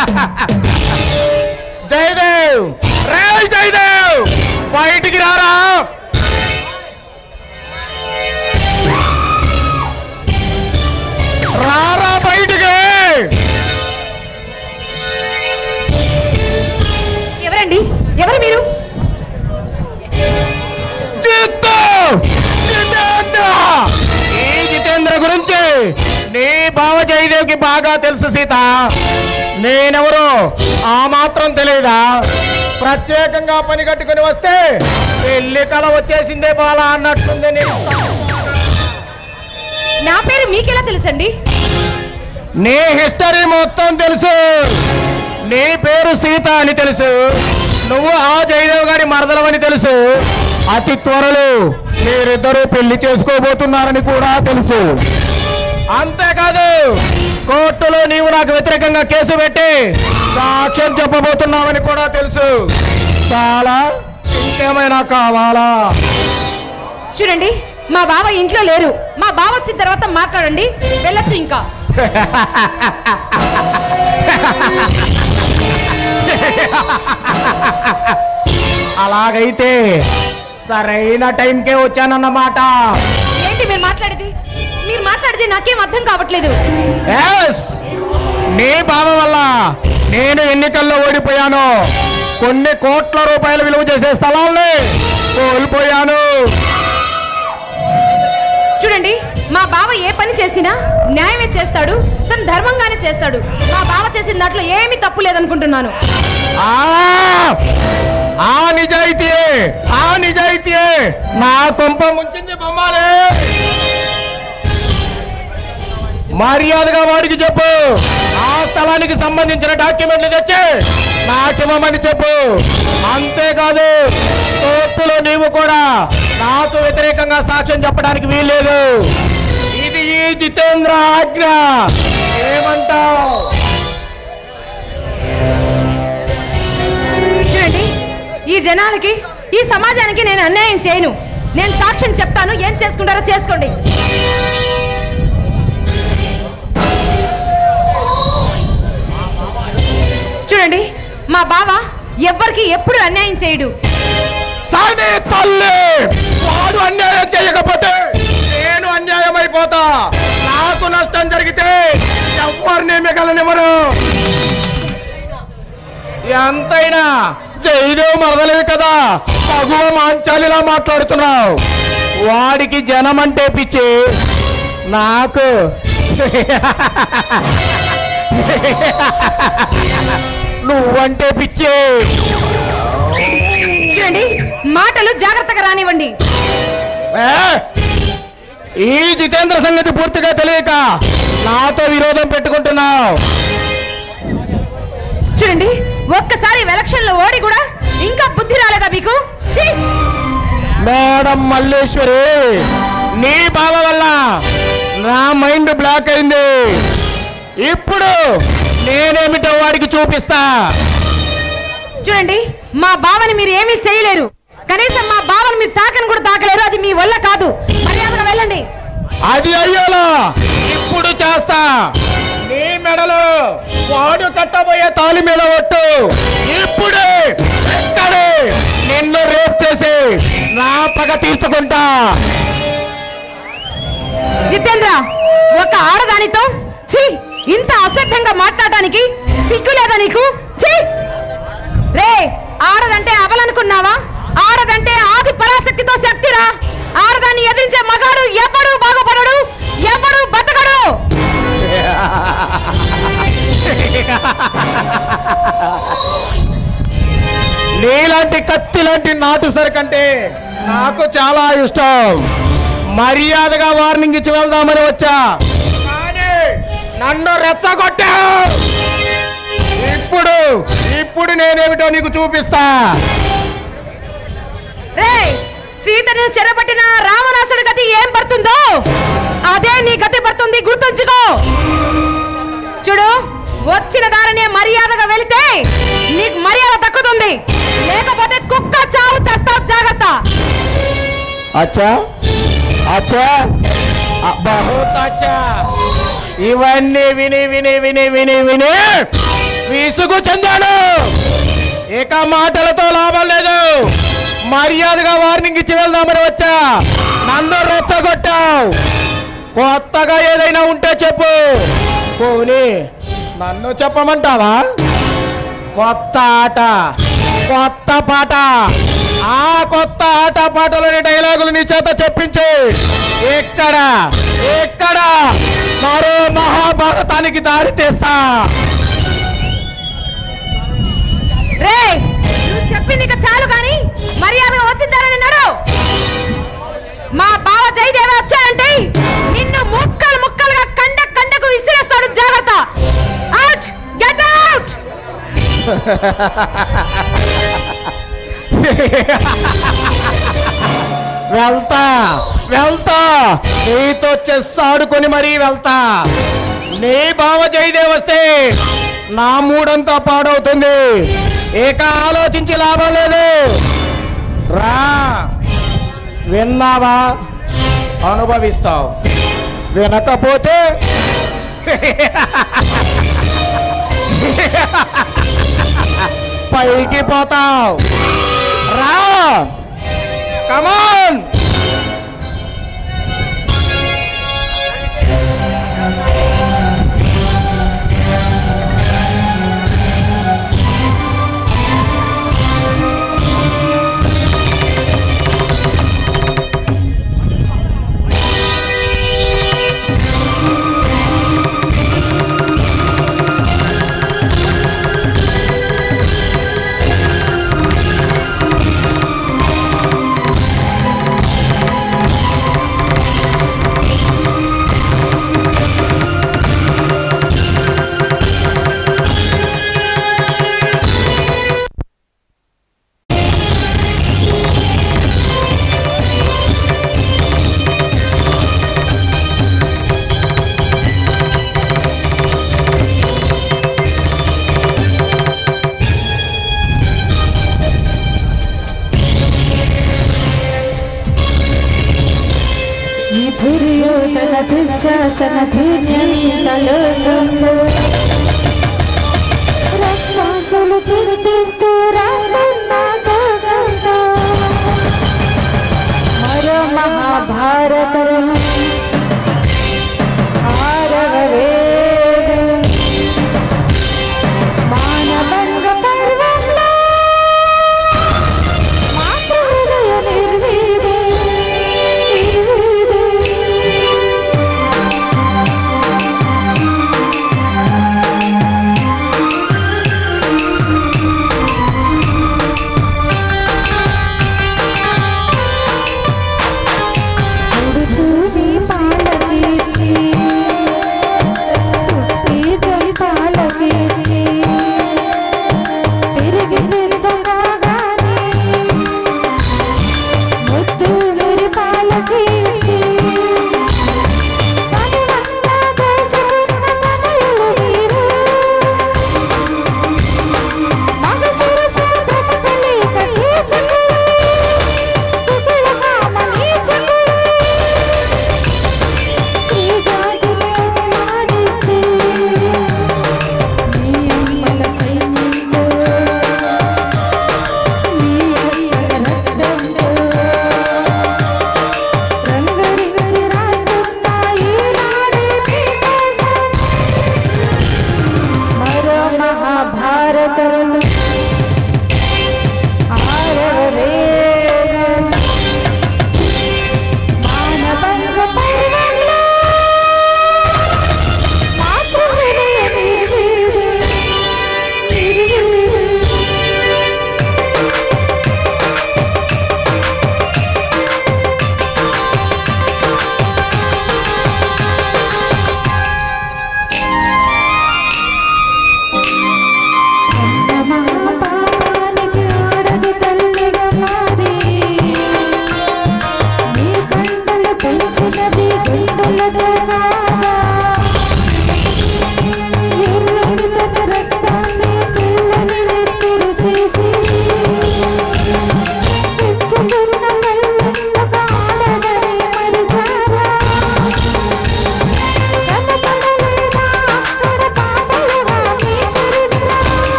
జయదేవ్ రే జయదేవ్ బయటికి రారా రారా బయటికి ఎవరండి ఎవరు మీరు జిత్తు! జితేంద్ర! ఈ జితేంద్ర గురించి నీ బావ జయదేవ్కి బాగా తెలుసు సీత నేనెవరు ఆ మాత్రం తెలియదా ప్రత్యేకంగా పని కట్టుకుని వస్తే పెళ్లి కళ వచ్చేసిందే బాలా అన్నట్టుంది నేను నా పేరు మీకెలా తెలుసండి నీ హిస్టరీ మొత్తం తెలుసు నీ పేరు సీత అని తెలుసు నువ్వు ఆ జయదేవ్ గారి మరదలవని తెలుసు అతి త్వరలో మీరిద్దరూ పెళ్లి చేసుకోబోతున్నారని కూడా తెలుసు అంతేకాదు కోర్టులో నీవు నాకు వ్యతిరేకంగా కేసు పెట్టి సాక్ష్యం చెప్పబోతున్నావని కూడా తెలుసు చాలా ఇంకేమైనా కావాలా చూడండి మా బావ ఇంట్లో లేరు మా బావ వచ్చిన తర్వాత మాట్లాడండి వెళ్ళొచ్చు ఇంకా అలాగైతే సరైన టైంకే వచ్చానన్నమాట ఏంటి మీరు మాట్లాడేది మీరు మాట్లాడేది నాకేం అర్థం కావట్లేదు ఎస్ నీ బావ వల్ల నేను ఎన్నికల్లో ఓడిపోయాను కొన్ని కోట్ల రూపాయలు విలువ చేసే స్థలాల్ని కోల్పోయాను చూడండి మా బావ ఏ పని చేసినా న్యాయమే చేస్తాడు తను ధర్మంగానే చేస్తాడు మా బావ చేసిన దాంట్లో ఏమీ తప్పు లేదనుకుంటున్నాను ఆ ఆ నిజాయితీయే ఆ నిజాయితీయే నా కొంప ముంచింది బొమ్మాలే మర్యాదగా వాడికి చెప్పు ఆ స్థలానికి సంబంధించిన డాక్యుమెంట్లు తెచ్చి నాకివ్వమని చెప్పు అంతేకాదు కోర్టులో నీవు కూడా నాకు వ్యతిరేకంగా సాక్ష్యం చెప్పడానికి వీల్లేదు ఇది ఈ జితేంద్ర ఆజ్ఞ ఏమంటావు చూడండి ఈ జనాలకి ఈ సమాజానికి నేను అన్యాయం చేయను నేను సాక్ష్యం చెప్తాను ఏం చేసుకుంటారో చేసుకోండి చూడండి మా బావ ఎవ్వరికి ఎప్పుడు అన్యాయం చేయడు సాని తల్లి వాడు అన్యాయం చేయకపోతే నేను అన్యాయం అయిపోతా నాకు నష్టం జరిగితే ఎవరిని మిగలనివ్వరు ఎంతైనా జయదేవ్ మరదలేవి కదా తగువ మాంచాలిలా మాట్లాడుతున్నావు వాడికి జనం అంటే పిచ్చి నాకు నువ్వంటే పిచ్చి చూడండి మాటలు జాగ్రత్తగా రానివ్వండి ఏ? ఈ జితేంద్ర సంగతి పూర్తిగా తెలియక నాతో విరోధం పెట్టుకుంటున్నావు చూడండి ఒక్కసారి ఎలక్షన్ లో ఓడి కూడా ఇంకా బుద్ధి రాలేదా మీకు ఛీ! మేడం మల్లేశ్వరి నీ బావ వల్ల నా మైండ్ బ్లాక్ అయింది ఇప్పుడు నేనేమిటో వాడికి చూపిస్తా చూడండి మా బావని మీరు ఏమీ చేయలేరు కనీసం మా బావని మీరు తాకని కూడా తాకలేరు అది మీ వల్ల కాదు మర్యాదగా వెళ్ళండి అది అయ్యాలా ఇప్పుడు చేస్తా నీ మెడలో వాడు కట్టబోయే తాలి మీద ఒట్టు ఇప్పుడే ఎక్కడే నిన్ను రేప్ చేసి నా పగ తీర్చుకుంటా జితేంద్ర ఒక ఆడదానితో ఛీ ఇంత అసభ్యంగా మాట్లాడడానికి సిగ్గు లేదా నీకు ఛీ రే ఆడదంటే అవలనుకున్నావా ఆడదంటే ఆది పరాశక్తితో శక్తిరా ఆడదాన్ని ఎదిరించే మగాడు ఎవ్వడు బాగుపడడు ఎవ్వడు బతకడు నీలాంటి కత్తి లాంటి నాటు సరుకంటే నాకు చాలా ఇష్టం మర్యాదగా వార్నింగ్ ఇచ్చి వెళ్దామని వచ్చా కానీ నన్ను రెచ్చగొట్టా ఇప్పుడు ఇప్పుడు నేనేమిటో నీకు చూపిస్తా రే సీతను చెరపట్టిన రావణాసుడి గతి ఏం పడుతుందో అదే నీ గతి పడుతుంది గుర్తుంచుకో చూడు వచ్చిన దారినే మర్యాదగా వెళితే నీకు మర్యాద దక్కుతుంది లేకపోతే కుక్క చావు చేస్తావు జాగ్రత్త అచ్చా అచ్చా అ- బహుత్ అచ్చా ఇవన్నీ విని విని విని విని విని విసుగు చెందాను ఇక మాటలతో లాభం లేదు మర్యాదగా వార్నింగ్ ఇచ్చి వెళ్దామని వచ్చా నన్ను రెచ్చగొట్టావు కొత్తగా ఏదైనా ఉంటే చెప్పు పోనీ నన్ను చెప్పమంటావా కొత్త ఆట కొత్త పాట ఆ కొత్త ఆట పాటలోని డైలాగులు నీ చేత చెప్పించి ఎక్కడ ఎక్కడ మరో మహాభారతానికి దారి తీస్తా రే నువ్వు చెప్పింది ఇక చాలు కానీ మర్యాదగా వచ్చిందారని నడు మా బావ జయదేవ వచ్చాడంటే నిన్ను ముక్కలు ముక్కలుగా కండ కండకు విసిరేస్తాడు జాగ్రత్త అవుట్ గెట్ అవుట్ వెళ్తా వెళ్తా నీతో చెస్ ఆడుకొని మరీ వెళ్తా నీ బావ జయదేవ్ వస్తే నా మూడంతా పాడవుతుంది ఇక ఆలోచించి లాభం లేదు రా విన్నావా అనుభవిస్తావు వినకపోతే పైకి పోతావు రా కమాన్ ఈ దుర్యోధన దుశ్శాసన ధైర్యమీతలోకంలో రక్షాసులు తిరిగిస్తూ రాస్తున్న సోగంతో మరో మహాభారతం ఆరవ వేగం మానవంగ పర్వంలో మాతృహృదయ నిర్వీర్యం కొడుకు నీ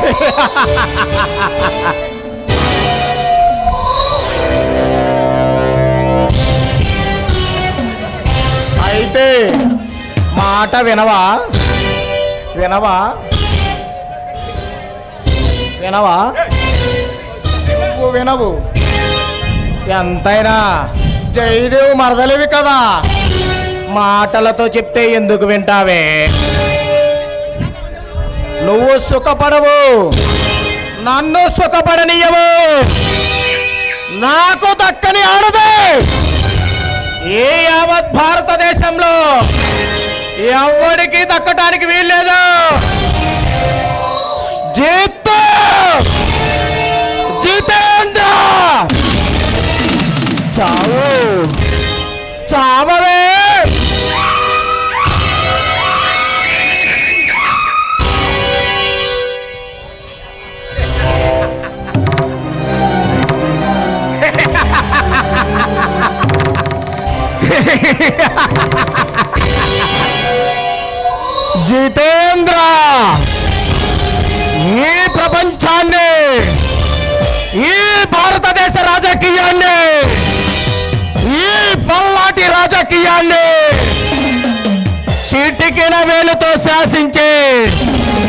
అయితే మాట వినవా వినవా వినవా నువ్వు వినవు ఎంతైనా జయదేవు మరదలివి కదా మాటలతో చెప్తే ఎందుకు వింటావే నువ్వు సుఖపడవు నన్ను సుఖపడనీయవు నాకు దక్కని ఆడదే ఏ యావత్ భారతదేశంలో ఎవరికి దక్కటానికి వీల్లేదు జీత్ జితేంద్ర చావు చావవే జితేంద్ర ఈ ప్రపంచాన్ని ఈ భారతదేశ రాజకీయాన్ని ఈ పల్లాటి రాజకీయాన్ని చిటికిన వేలుతో శాసించే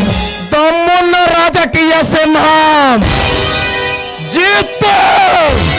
దమ్మున్న రాజకీయ సింహం జీత్